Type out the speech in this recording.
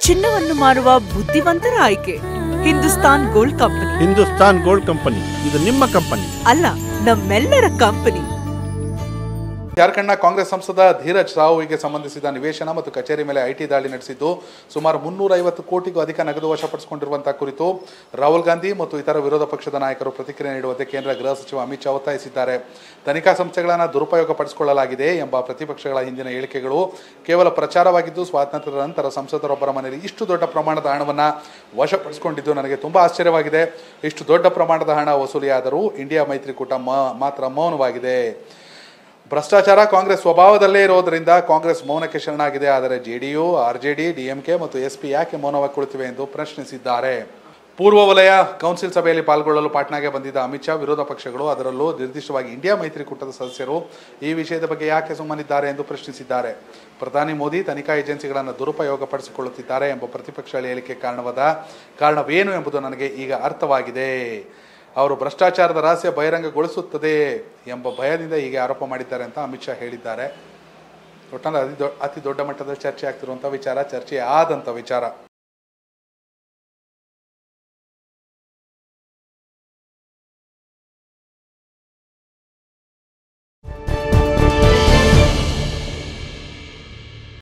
ಚಿನ್ನವನ್ನು ಮಾರುವ ಬುದ್ಧಿವಂತರ ಆಯ್ಕೆ Hindustan gold company Hindustan gold company ಇದು ನಿಮ್ಮ ಕಂಪನಿ ಅಲ್ಲ ನಮ್ಮೆಲ್ಲರ ಕಂಪನಿ ಜಾರ್ಖಂಡ್ನ ಕಾಂಗ್ರೆಸ್ ಸಂಸದ ಧೀರಜ್ ರಾವುಗೆ ಸಂಬಂಧಿಸಿದ ನಿವೇಶನ ಮತ್ತು ಕಚೇರಿ ಮೇಲೆ ಐಟಿ ದಾಳಿ ನಡೆಸಿದ್ದು ಸುಮಾರು ಮುನ್ನೂರ ಐವತ್ತು ಕೋಟಿಗೂ ಅಧಿಕ ನಗದು ವಶಪಡಿಸಿಕೊಂಡಿರುವಂತಹ ಕುರಿತು ರಾಹುಲ್ ಗಾಂಧಿ ಮತ್ತು ಇತರ ವಿರೋಧ ಪಕ್ಷದ ನಾಯಕರು ಪ್ರತಿಕ್ರಿಯೆ ನೀಡುವಂತೆ ಕೇಂದ್ರ ಗೃಹ ಸಚಿವ ಅಮಿತ್ ಶಾ ಒತ್ತಾಯಿಸಿದ್ದಾರೆ ತನಿಖಾ ಸಂಸ್ಥೆಗಳನ್ನು ದುರುಪಯೋಗ ಪಡಿಸಿಕೊಳ್ಳಲಾಗಿದೆ ಎಂಬ ಪ್ರತಿಪಕ್ಷಗಳ ಹಿಂದಿನ ಹೇಳಿಕೆಗಳು ಕೇವಲ ಪ್ರಚಾರವಾಗಿದ್ದು ಸ್ವಾತಂತ್ರ್ಯದ ನಂತರ ಸಂಸದರೊಬ್ಬರ ಮನೆಯಲ್ಲಿ ಇಷ್ಟು ದೊಡ್ಡ ಪ್ರಮಾಣದ ಹಣವನ್ನು ವಶಪಡಿಸಿಕೊಂಡಿದ್ದು ನನಗೆ ತುಂಬಾ ಆಶ್ಚರ್ಯವಾಗಿದೆ ಇಷ್ಟು ದೊಡ್ಡ ಪ್ರಮಾಣದ ಹಣ ವಸೂಲಿಯಾದರೂ ಇಂಡಿಯಾ ಮೈತ್ರಿಕೂಟ ಮ- ಮಾತ್ರ ಮೌನವಾಗಿದೆ ಭ್ರಷ್ಟಾಚಾರ ಕಾಂಗ್ರೆಸ್ ಸ್ವಭಾವದಲ್ಲೇ ಇರೋದರಿಂದ ಕಾಂಗ್ರೆಸ್ ಮೌನಕ್ಕೆ ಶರಣಾಗಿದೆ ಆದರೆ ಜೆಡಿಯು ಆರ್ಜೆಡಿ ಡಿಎಂಕೆ ಮತ್ತು ಎಸ್ಪಿ ಯಾಕೆ ಮೌನವಾಗಿ ಕುಳಿತಿವೆ ಎಂದು ಪ್ರಶ್ನಿಸಿದ್ದಾರೆ ಪೂರ್ವ ವಲಯ ಕೌನ್ಸಿಲ್ ಸಭೆಯಲ್ಲಿ ಪಾಲ್ಗೊಳ್ಳಲು ಪಾಟ್ನಾಗೆ ಬಂದಿದ್ದ ಅಮಿತ್ ಶಾ ವಿರೋಧ ಪಕ್ಷಗಳು ಅದರಲ್ಲೂ ನಿರ್ದಿಷ್ಟವಾಗಿ ಇಂಡಿಯಾ ಮೈತ್ರಿಕೂಟದ ಸದಸ್ಯರು ಈ ವಿಷಯದ ಬಗ್ಗೆ ಯಾಕೆ ಸುಮ್ಮನಿದ್ದಾರೆ ಎಂದು ಪ್ರಶ್ನಿಸಿದ್ದಾರೆ ಪ್ರಧಾನಿ ಮೋದಿ ತನಿಖಾ ಏಜೆನ್ಸಿಗಳನ್ನು ದುರುಪಯೋಗಪಡಿಸಿಕೊಳ್ಳುತ್ತಿದ್ದಾರೆ ಎಂಬ ಪ್ರತಿಪಕ್ಷಗಳ ಹೇಳಿಕೆ ಕಾರಣವಾದ ಕಾರಣವೇನು ಎಂಬುದು ನನಗೆ ಈಗ ಅರ್ಥವಾಗಿದೆ ಅವರು ಭ್ರಷ್ಟಾಚಾರದ ರಹಸ್ಯ ಬಹಿರಂಗಗೊಳಿಸುತ್ತದೆ ಎಂಬ ಭಯದಿಂದ ಹೀಗೆ ಆರೋಪ ಮಾಡಿದ್ದಾರೆ ಅಂತ ಅಮಿತ್ ಶಾ ಹೇಳಿದ್ದಾರೆ ಒಟ್ಟಾರೆ ಅತಿ ದೊ ಅತಿ ದೊಡ್ಡ ಮಟ್ಟದ ಚರ್ಚೆ ಆಗ್ತಿರುವಂಥ ವಿಚಾರ ಚರ್ಚೆ ಆದಂಥ ವಿಚಾರ